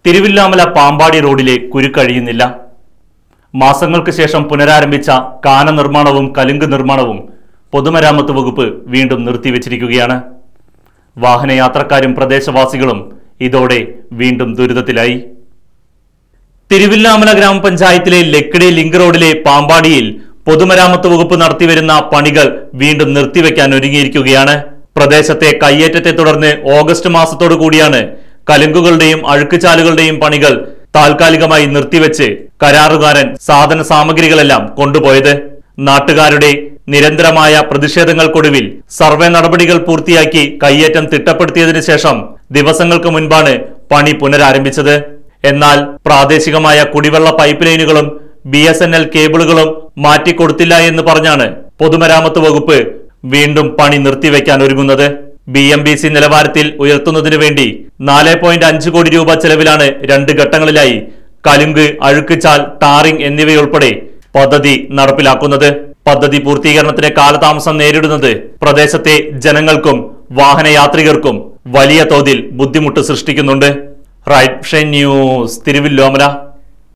തിരുവില്ലാമല പാമ്പാടി റോഡിലെ കുരുക്കഴിയുന്നില്ല മാസങ്ങൾക്ക് ശേഷം പുനരാരംഭിച്ച കാന നിർമ്മാണവും കലുങ്ക് നിർമ്മാണവും പൊതുമരാമത്ത് വകുപ്പ് വീണ്ടും നിർത്തിവെച്ചിരിക്കുകയാണ് വാഹനയാത്രക്കാരും പ്രദേശവാസികളും ഇതോടെ വീണ്ടും ദുരിതത്തിലായി തിരുവില്ലാമല ഗ്രാമപഞ്ചായത്തിലെ ലക്കിടി ലിങ്ക് റോഡിലെ പാമ്പാടിയിൽ പൊതുമരാമത്ത് വകുപ്പ് നടത്തിവരുന്ന പണികൾ വീണ്ടും നിർത്തിവെക്കാൻ ഒരുങ്ങിയിരിക്കുകയാണ് പ്രദേശത്തെ കയ്യേറ്റത്തെ തുടർന്ന് ഓഗസ്റ്റ് മാസത്തോടു കൂടിയാണ് കലുങ്കുകളുടെയും അഴുക്കുചാലുകളുടെയും പണികൾ താൽക്കാലികമായി നിർത്തിവെച്ച് കരാറുകാരൻ സാധന സാമഗ്രികളെല്ലാം കൊണ്ടുപോയത് നാട്ടുകാരുടെ നിരന്തരമായ പ്രതിഷേധങ്ങൾക്കൊടുവിൽ സർവേ നടപടികൾ പൂർത്തിയാക്കി കയ്യേറ്റം തിട്ടപ്പെടുത്തിയതിനു ശേഷം ദിവസങ്ങൾക്ക് മുൻപാണ് പണി പുനരാരംഭിച്ചത് എന്നാൽ പ്രാദേശികമായ കുടിവെള്ള പൈപ്പ് ലൈനുകളും ബി എസ് എൻ എൽ കേബിളുകളും മാറ്റിക്കൊടുത്തില്ല എന്ന് പറഞ്ഞാണ് പൊതുമരാമത്ത് വകുപ്പ് വീണ്ടും പണി നിർത്തിവെക്കാൻ ഒരുങ്ങുന്നത് ബി എം ബി സി നിലവാരത്തിൽ ഉയർത്തുന്നതിനു വേണ്ടി നാല് പോയിന്റ് അഞ്ച് കോടി രൂപ ചെലവിലാണ് രണ്ട് ഘട്ടങ്ങളിലായി കലുങ്ക് അഴുക്കുചാൽ ടാറിംഗ് എന്നിവയുൾപ്പെടെ പദ്ധതി നടപ്പിലാക്കുന്നത് പദ്ധതി പൂർത്തീകരണത്തിന് കാലതാമസം നേരിടുന്നത് പ്രദേശത്തെ ജനങ്ങൾക്കും വാഹനയാത്രികർക്കും വലിയ തോതിൽ ബുദ്ധിമുട്ട് സൃഷ്ടിക്കുന്നുണ്ട് റൈറ്റ് ന്യൂസ് തിരുവില്ലോമല